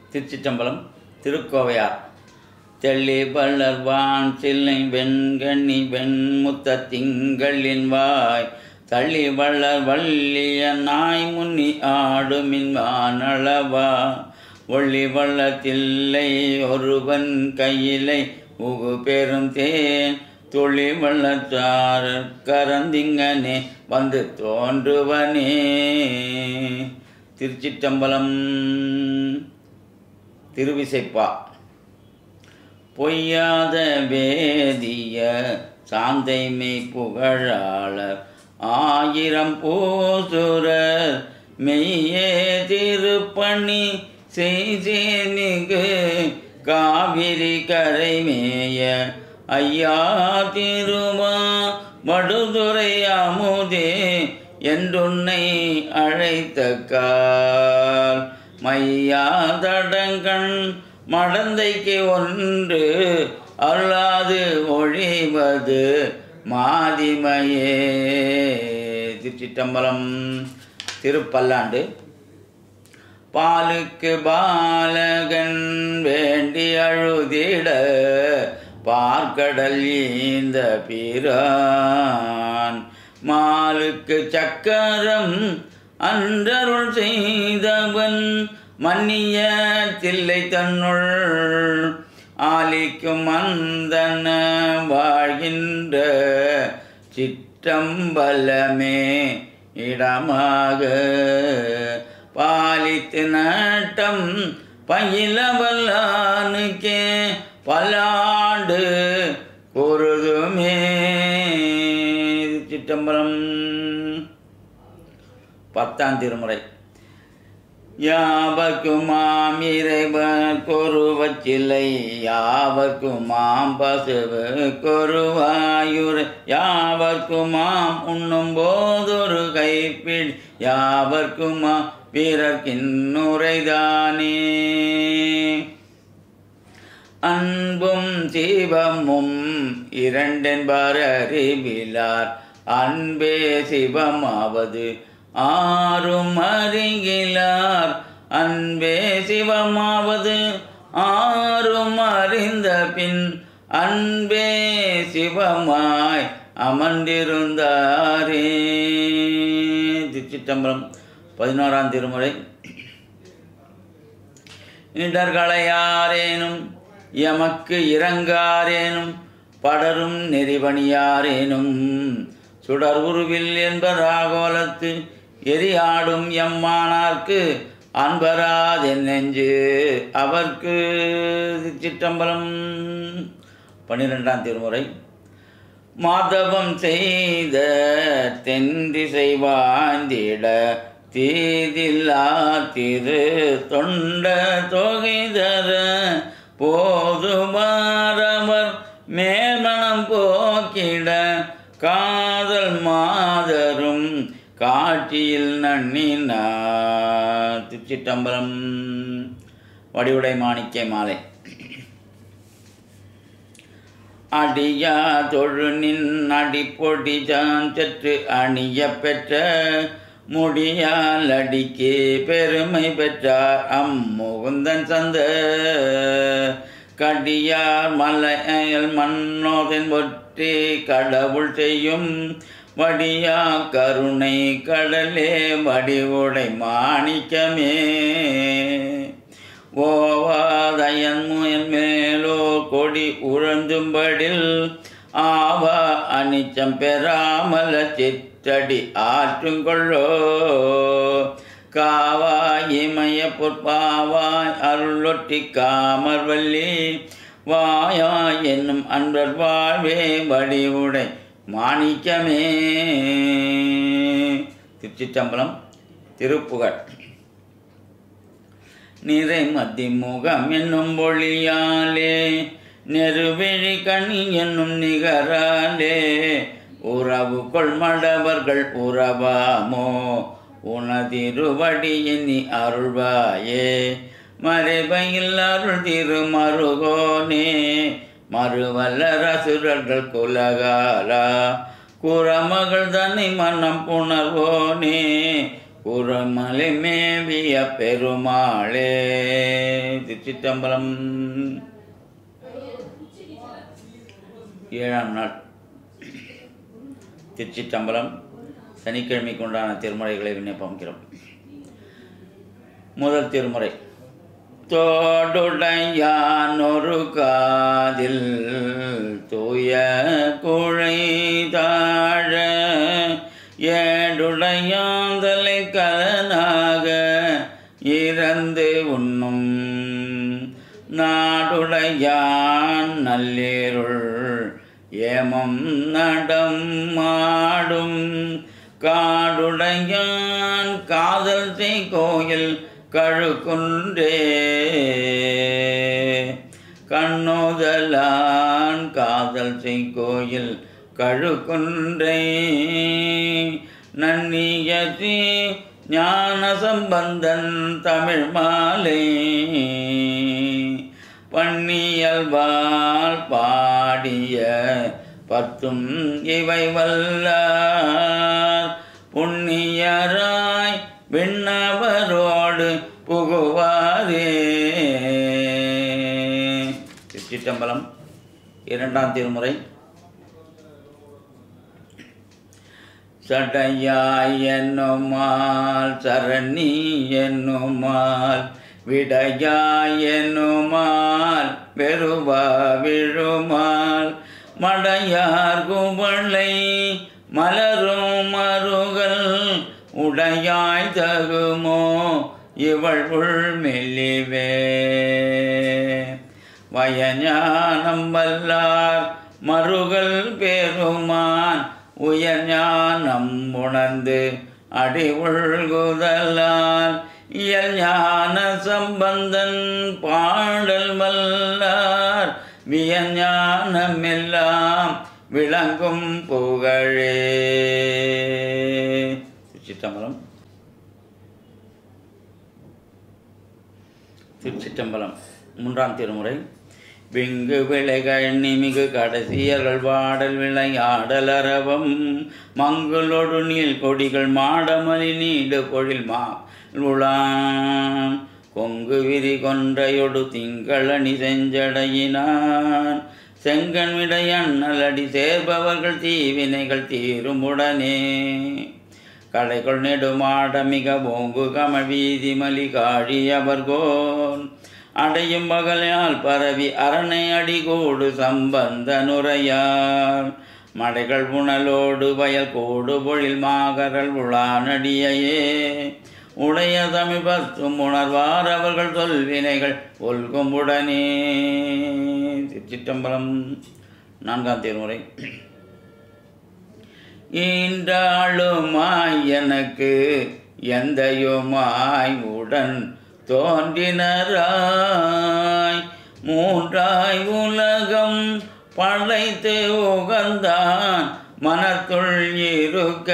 திருச்சிற்றம்பலம் திருக்கோவையார் தெள்ளி வளர்வான் சில்லை வெண்கண்ணி வெண்முத்த திங்களின் வாய் தள்ளி வளர் வள்ளிய நாய் முன்னி ஆடுமின் வானளவா ஒள்ளி வள்ளத்தில்லை ஒருவன் கையிலை உகு பெரும் தேன் துளி வள்ளத்தார் கரந்திங்கனே வந்து தோன்றுவனே திருச்சிற்றம்பலம் திருவிசைப்பா பொய்யாத வேதிய சாந்தைமை புகழாளர் ஆயிரம் பூசுரர் மெய்யே திருப்பணி செய்தேனிகு காவிரி கரைமேய ஐயா திருமா வடுதுறை அமுதே என்றுன்னை அழைத்த கால் மையா தடங்கண் மடந்தைக்கு ஒன்று அருளாது ஒழிவது மாதிமையே திருச்சிட்டம்பலம் திருப்பல்லாண்டு பாலுக்கு பாலகன் வேண்டி அழுதிட பார்க்கடல் ஈந்த பிரான் மாலுக்கு சக்கரம் அன்றருள் செய்தவன் மன்னிய தில்லை தன்னுள் ஆலிக்கும் அந்தன வாழ்கின்ற சிற்றம்பலமே இடமாக பாலித்து நட்டம் பயிலவல்லானுக்கே பல்லாண்டு கூறுதுமே சிற்றம்பலம் பத்தாம் திருமுறை யாவர்க்குமாம் இறைவர் கொருவச்சிலை யாவர்க்குமாம் பசுவு கொருவாயுரை யாவர்க்குமாம் உண்ணும் போதொரு கைப்பிடி யாவர்க்குமாம் பிறர்க்கின்னுரைதானே அன்பும் சிவமும் இரண்டென்பார் அறிவிலார் அன்பே சிவமாவது ஆறும் அறிகிலார் அன்பே சிவமாவது ஆறும் அறிந்த பின் அன்பே சிவமாய் அமர்ந்திருந்தாரே திருச்சிற்றம்பலம் பதினோராம் திருமுறை இடர்களையாரேனும் எமக்கு இறங்காரேனும் படரும் நெறிபணியாரேனும் சுடர் உருவில் என்பதாகோலத்து எரியாடும் எம்மானார்க்கு அன்பராதென் நெஞ்சு அவர்க்கு சிற்றம்பலம் பன்னிரெண்டாம் திருமுறை மாதவம் செய்த தென் திசை வாய்ந்திட தீதில்லா திரு தொண்ட தொகைதர போதுமாறவர் மேல்மனம் போக்கிட காதல் மாதரும் காட்சியில் நன்னினார் திருச்சிட்டம்பலம் வடிவுடை மாணிக்க மாலை அடியா தொழுநின் அடிப்பொடி சற்று அணிய பெற்ற முடியால் அடிக்கே பெருமை பெற்றார் அம்முகுந்தன் சந்த கடியார் மலையல் மன்னோதன் ஒற்றி கடவுள் செய்யும் வடியா கருணை கடலே வடிவுடை மாணிக்கமே ஓவாதயன் முயன் மேலோ கொடி உழந்தும்படில் ஆவா அனிச்சம் பெறாமல சிற்றடி ஆற்றுங்கொள்ளோ காவாய் இமய பொற்பாவாய் அருளொட்டி காமர்வல்லி வாயாய் என்னும் அன்பர் வாழ்வே வடிவுடை மாணிக்கமே திருச்சிற்றம்பலம் திருப்புகழ் நிறை மத்தி முகம் என்னும் ஒளியாலே நெருவெழி கணி என்னும் நிகராலே உறவு கொள்மடவர்கள் உறவாமோ உனதிருவடி எண்ணி அருள்வாயே மறைபையில் அருள் திருமருகோனே மறுவல்ல ரசுரர்கள் குலகாலா குறமகள் தன்னை மனம் புணர்வோனே குரமலை மேவிய பெருமாளே திருச்சிட்டம்பலம் ஏழாம் நாள் திருச்சிட்டம்பலம் சனிக்கிழமைக்கு உண்டான திருமுறைகளை விண்ணப்பிக்கிறோம் முதல் திருமுறை தோடுடையான் ஒரு காதில் தூய குழை தாழ ஏடுடையாந்தலை கலனாக இறந்து உண்ணும் நாடுடையான் நல்லீருள் ஏமம் நடம் மாடும் காடுடையான் காதல் செய் கோயில் கழுக்குன்றே கண்ணோதலான் காதல் செய் கோயில் கழுக்குன்றை நன்னியசி ஞான சம்பந்தன் தமிழ் மாலை பன்னியல்வால் பாடிய பத்தும் இவை வல்லார் புண்ணியராய் விண்ணவரோடு புகுவாரே திருச்சிட்டம்பலம் இரண்டாம் திருமுறை சடையாய் என்னுமால் சரணி என்னுமால் விடையாய் என்னுமால் பெருவா விழுமால் மடையார் குவளை மலரும் மருகள் உடையாய் தகுமோ இவள் உள் மெல்லிவே வயஞானம் வல்லார் மருகள் பெருமான் உயர்ஞானம் உணர்ந்து அடி உள்குதலால் இயல் ஞான சம்பந்தன் பாடல் வல்லார் வியஞானம் எல்லாம் விளங்கும் புகழே சிற்றம்பலம் திருச்சிற்றம்பலம் மூன்றாம் திருமுறை விங்கு விளைகள் நிமிகு கடைசியர்கள் வாடல் விளையாடல் அரவம் மங்களொடு நீள் கொடிகள் மாடமலி நீடு பொழில் மா உளான் கொங்கு விரி கொன்றையொடு திங்களணி செஞ்சடையினான் செங்கன் விடையண்ணலடி சேர்பவர்கள் தீவினைகள் தீருமுடனே கடைகள் நெடுமாட மிக ஓங்கு கம வீதி மலி காழி அவர்கோன் அடையும் பகலால் பரவி அரணை அடிகோடு சம்பந்த நுரையால் மடைகள் புனலோடு வயல் கோடு பொழில் மாகரல் உளானடியையே உடைய தமிழ் பத்தும் உணர்வார் அவர்கள் சொல்வினைகள் ஒல்கும் உடனே திருச்சிட்டம்பலம் நான்காம் தேர்முறை ஈன்றாளுமாய் எனக்கு எந்தையுமாய் உடன் தோன்றினராய் மூன்றாய் உலகம் படைத்து உகந்தான் மனத்துள் இருக்க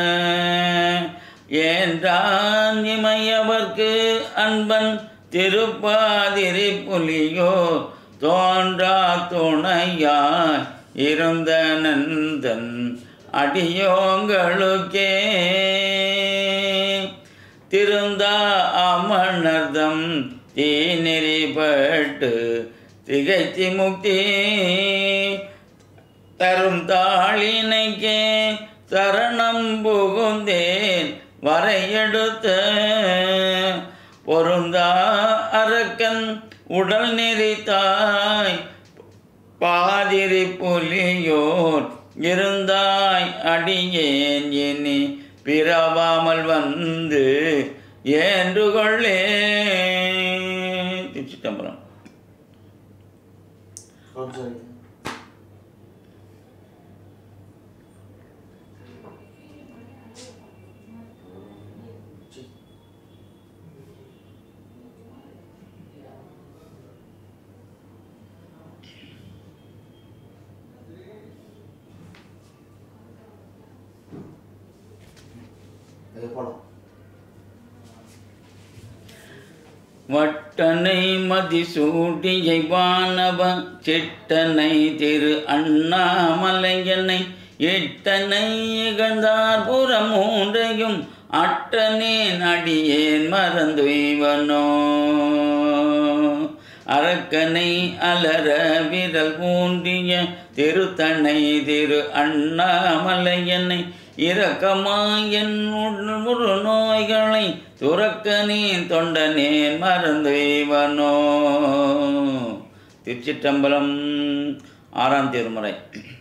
ஏன்றான் இமையவர்க்கு அன்பன் திருப்பாதிரி புலியோ தோன்றா துணையாய் இருந்த நந்தன் அடியோங்களுக்கே திருந்தா அமர்நர்தம் தீநெறிப்பட்டு திகைத்தி முக்தி தரும் தாளினைக்கே சரணம் புகுந்தேன் வரையெடுத்த பொருந்தா அரக்கன் உடல் நெறித்தாய் பாதிரி புலியோர் இருந்தாய் அடியேன் இனி பிறவாமல் வந்து ஏன்று கொள்ளே திருச்சிட்டம்பரம் கொஞ்சம் இது போலாம் வட்டனை மதிசூட்டியை வானவ சிட்டனை திரு அண்ணாமலையனை இட்டனை இகழ்ந்தார் புறம் மூன்றையும் அட்டனேன் அடியேன் மறந்துய்வனோ அரக்கனை அலர விரல் ஊன்றிய திருத்தனை திரு அண்ணாமலையனை இரக்கமாயன் முழு நோய்களை துறக்கனேன் தொண்டனேன் மறந்துய்வனோ திருச்சிற்றம்பலம் ஆறாம் திருமுறை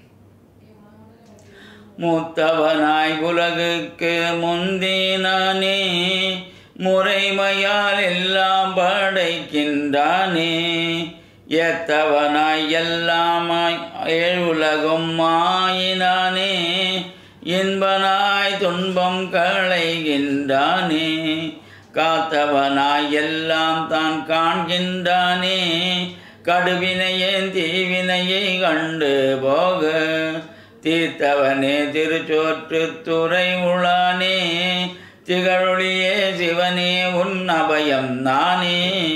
மூத்தவனாய் உலகுக்கு முந்தினானே முறைமையால் எல்லாம் படைக்கின்றானே ஏத்தவனாய் எல்லாமாய் ஏழுலகும் மாயினானே இன்பனாய் துன்பம் களைகின்றானே காத்தவனாய் எல்லாம் தான் காண்கின்றானே கடுவினையேன் தீவினையை கண்டு போக தீர்த்தவனே திருச்சோற்று துறை உளானே திகழொளியே சிவனே உன் அபயம் நானே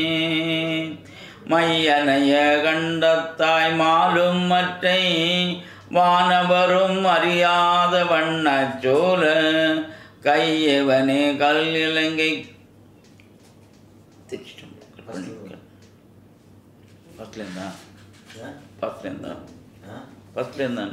மையனைய கண்டத்தாய் மாலும் மற்றை வானவரும் அறியாத வண்ணச் சோல கையவனே கல் இலங்கை ஃபஸ்ட்லேருந்தா ஃபஸ்ட்லேருந்தா ஃபஸ்ட்லேருந்தான்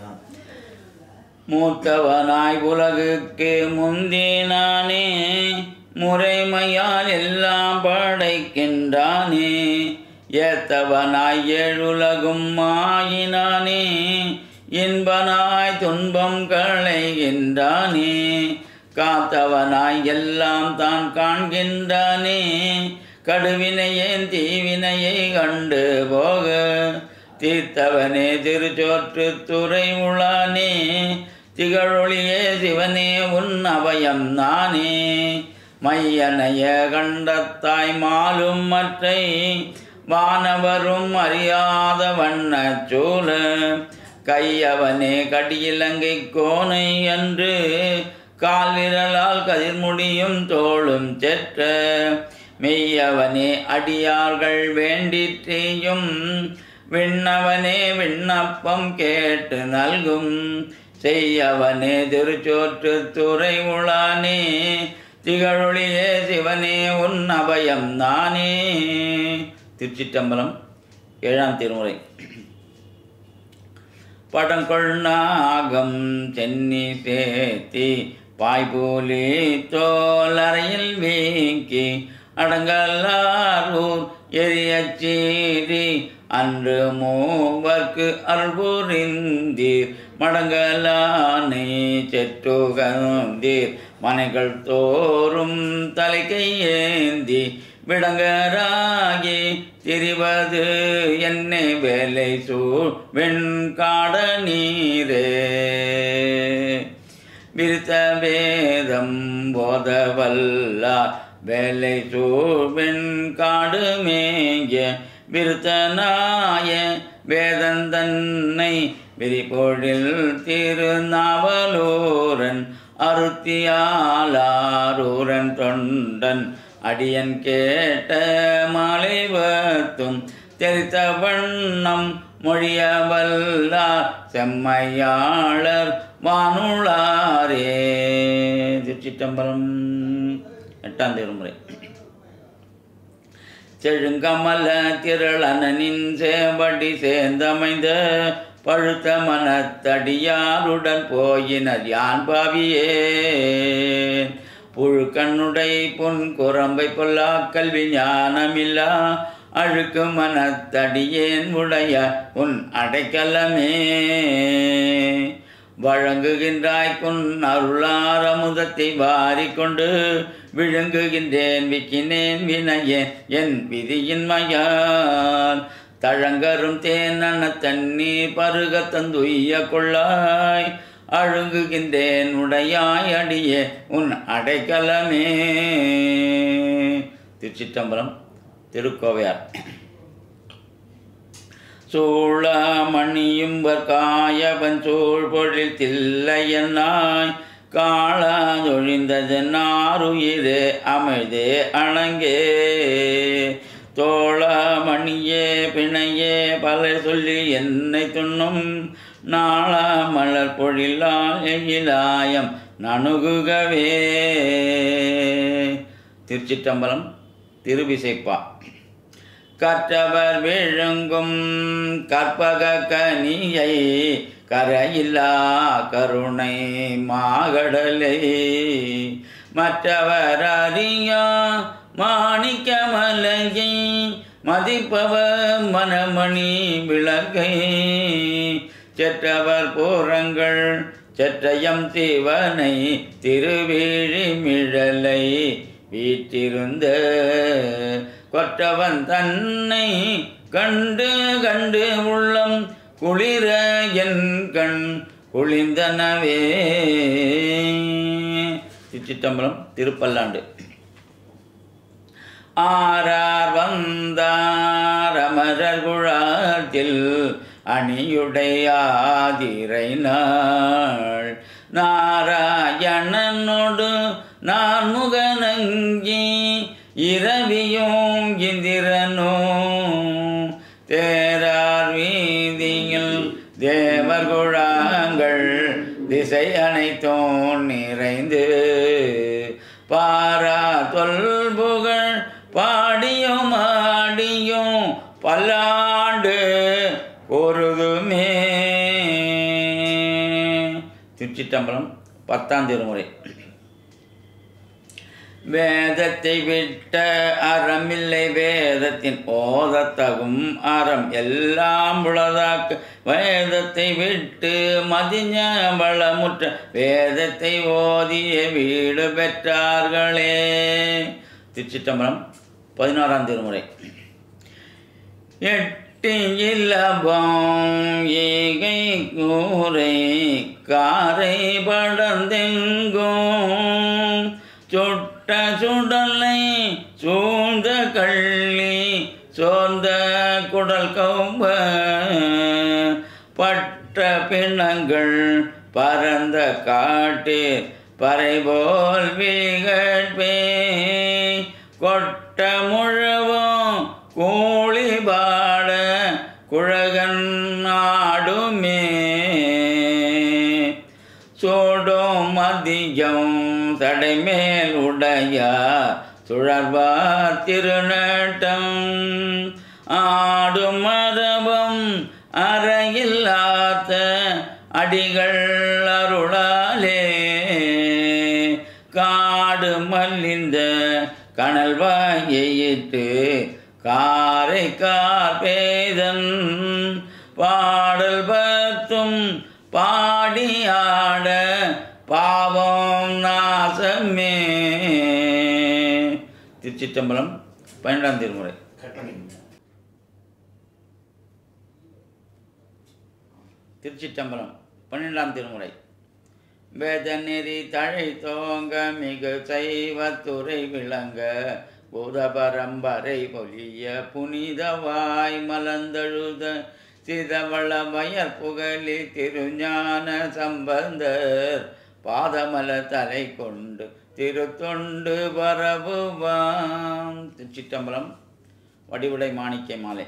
மூத்தவனாய் உலகுக்கு முந்தினானே முறைமையால் எல்லாம் படைக்கின்றானே ஏத்தவனாய் ஏழுலகும் மாயினானே இன்பனாய் துன்பம் களைகின்றானே காத்தவனாய் எல்லாம் தான் காண்கின்றானே கடுவினையேன் தீவினையை கண்டு போக தீர்த்தவனே திருச்சோற்று துறை உளானே திகழொளியே சிவனே உன் அபயம் நானே மையனைய கண்டத்தாய் மாலும் மற்றை வானவரும் அறியாத வண்ணச் சூழ கையவனே கடியிலங்கை கோனை என்று கால் விரலால் கதிர்முடியும் தோளும் செற்ற மெய்யவனே அடியார்கள் வேண்டிற்றேயும் விண்ணவனே விண்ணப்பம் கேட்டு நல்கும் செய்யவனே திருச்சோற்று துறை உளானே திகழொளியே சிவனே உன் அபயம் நானே திருச்சிற்றம்பலம் ஏழாம் திருமுறை படங்கொள் நாகம் சென்னி சேத்தி பாய்போலி தோலறையில் வீக்கி அடங்கல்லாரூர் எரியச்சீரி அன்று மூவர்க்கு அல்புரிந்தீர் மடங்கலானை செற்றுகந்தீர் மனைகள் தோறும் தலைக்கை ஏந்தி விடங்கராகி திரிவது என்னை வேலை சூழ் வெண்காட நீரே விருத்த வேதம் போதவல்லார் வேலை சூழ்வெண் காடு மேய விருத்தனாய வேதந்தன்னை விரிபொழில் திருநாவலூரன் அருத்தியாலாரூரன் தொண்டன் அடியன் கேட்ட மலைவத்தும் தெரித்த வண்ணம் மொழியவல்லார் செம்மையாளர் வானுளாரே திருச்சிட்டம்பரம் எட்டாம் திருமுறை செழுங்கமல திரளனின் சேவடி சேர்ந்தமைந்த பழுத்த மனத்தடியாருடன் போயினர் யான் பாவியேன் புழுக்கண்ணுடை புன் குரம்பை பொல்லா கல்வி ஞானமில்லா அழுக்கு மனத்தடியேன் உடைய உன் அடைக்கலமே வழங்குகின்றாய் குன் அருளார் அமுதத்தை வாரிக்கொண்டு விழுங்குகின்றேன் விக்கினேன் வினையேன் என் விதியின்மையால் தழங்கரும் தேனன தண்ணீர் பருக தந்துய்ய கொள்ளாய் அழுங்குகின்றேன் உடையாய் அடியே உன் அடைக்கலமே திருச்சிற்றம்பலம் திருக்கோவையார் சூழமணியும்பர் காயவன் சூழ் பொழில் தில்லையன்னாய் காளாதொழிந்தது நாருயிரே அமைதே அணங்கே தோழமணியே பிணையே பல சொல்லி என்னை துண்ணும் நாளா மலர் பொழிலால் எழிலாயம் நணுகுகவே திருச்சிற்றம்பலம் திருவிசைப்பா கற்றவர் விழுங்கும் கற்பக கனியை கரையில்லா கருணை மாகடலை மற்றவர் அறியா மாணிக்கமலையை மதிப்பவர் மனமணி விளக்கை செற்றவர் போரங்கள் செற்றயம் சிவனை திருவேழிமிழலை வீற்றிருந்த கொற்றவன் தன்னை கண்டு கண்டு உள்ளம் குளிர என் கண் குளிர்ந்தனவே சிற்றம்பலம் திருப்பல்லாண்டு ஆரார் வந்தார் அமரர் குழாத்தில் அணியுடையாதிரை நாள் நாராயணனோடு நான் முகநங்கி இரவியும் இந்திரனும் தேரார் வீதியில் தேவர் குழாங்கள் திசை அனைத்தும் நிறைந்து பாரா தொல்புகழ் பாடியும் ஆடியும் பல்லாண்டு ஒருதுமே திருச்சிட்டம்பலம் பத்தாம் திருமுறை வேதத்தை விட்ட அறமில்லை வேதத்தின் ஓதத்தகும் அறம் எல்லாம் உளதாக்க வேதத்தை விட்டு மதிஞ வளமுற்ற வேதத்தை ஓதிய வீடு பெற்றார்களே திருச்சிட்டம்பலம் பதினோராம் திருமுறை எட்டு இலபம் ஈகை கூரை காரை படந்தெங்கும் சுட்ட சுடலை சூழ்ந்த கள்ளி சோர்ந்த குடல் கௌப பட்ட பிணங்கள் பரந்த காட்டு பறைபோல் வீகட்பே கொட்ட முழவும் கோழி பாட குழகன் நாடுமே சோடும் மதியம் தடைமேல் உடையார் சுழர்வார் திருநட்டம் ஆடும் மரபம் அறையில்லாத அடிகள் அருளாலே காடு மல்லிந்த கனல் வாயிட்டு காரை கார்பேதன் பாடல் பத்தும் பாடியாட பாவம் நாசமே திருச்சிற்றம்பலம் பன்னெண்டாம் திருமுறை கட்டணி திருச்சிற்றம்பலம் பன்னெண்டாம் திருமுறை வேத நெறி தழை தோங்க மிகு சைவத்துறை விளங்க பூத பரம்பரை பொலிய புனிதவாய் மலர்ந்தழுத சிதவள வயற் புகழி திருஞான சம்பந்தர் பாதமல தலை கொண்டு திருத்தொண்டு பரவுவாம் திருச்சிற்றம்பலம் வடிவுடை மாணிக்க மாலை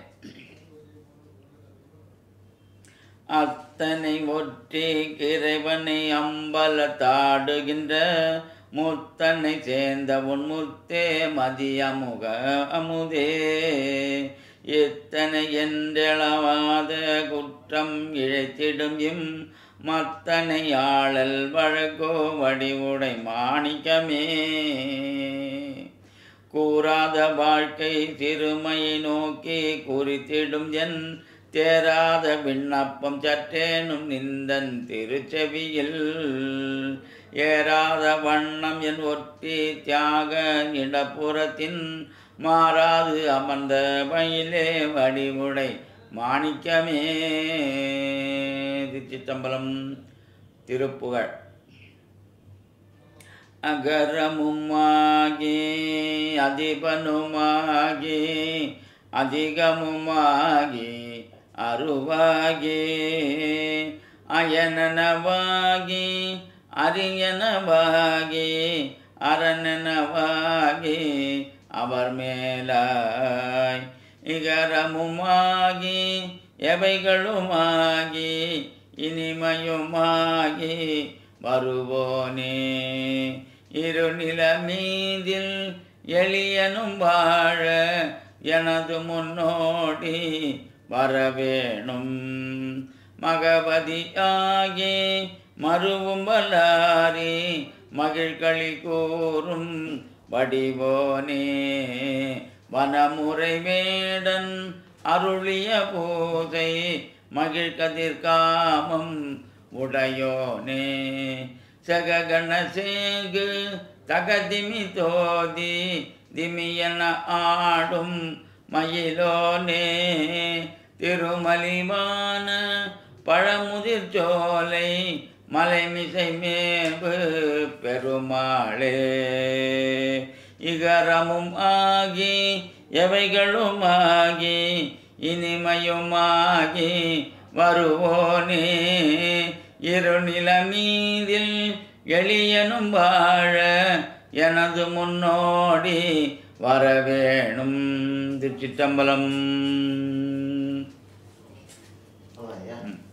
அத்தனை ஒற்றி இறைவனை அம்பல தாடுகின்ற முத்தனை சேர்ந்த உன் முத்தே மதியமுக அமுதே எத்தனை என்றளவாத குற்றம் இழைத்திடும் இம் மத்தனை ஆளல் வழக்கோ வடிவுடை மாணிக்கமே கூறாத வாழ்க்கை சிறுமையை நோக்கி குறித்திடும் என் தேராத விண்ணப்பம் சற்றேனும் நிந்தன் திருச்செவியில் ஏறாத வண்ணம் என் ஒட்டி தியாக இடப்புறத்தின் மாறாது அமர்ந்த மயிலே வடிவுடை மாணிக்கமே திருச்சிற்றம்பலம் திருப்புகழ் அகரமுமாகி அதிபனுமாகி அதிகமுமாகி அருவாகி அயனனவாகி அரியனவாகி அரணனவாகி அவர் மேலாய் இகரமுமாகி எவைகளுமாகி இனிமையுமாகி வருவோனே இருநில மீதில் எளியனும் வாழ எனது முன்னோடி வரவேணும் மகவதியாகி மறுவும் வல்லாரி மகிழ்களி கூறும் வடிவோனே வனமுறை வேடன் அருளிய பூதை மகிழ்கதிர் காமம் உடையோனே சககண சேகு தகதிமி தோதி திமியன ஆடும் மயிலோனே திருமலிவான பழமுதிர் சோலை மலைமிசை மேவு பெருமாளே இகரமும் ஆகி எவைகளும் ஆகி இனிமையுமாகி வருவோனே இருநில மீதில் எளியனும் வாழ எனது முன்னோடி வரவேணும் திருச்சிட்டம்பலம் அவ்வளோ ஐயா ம்.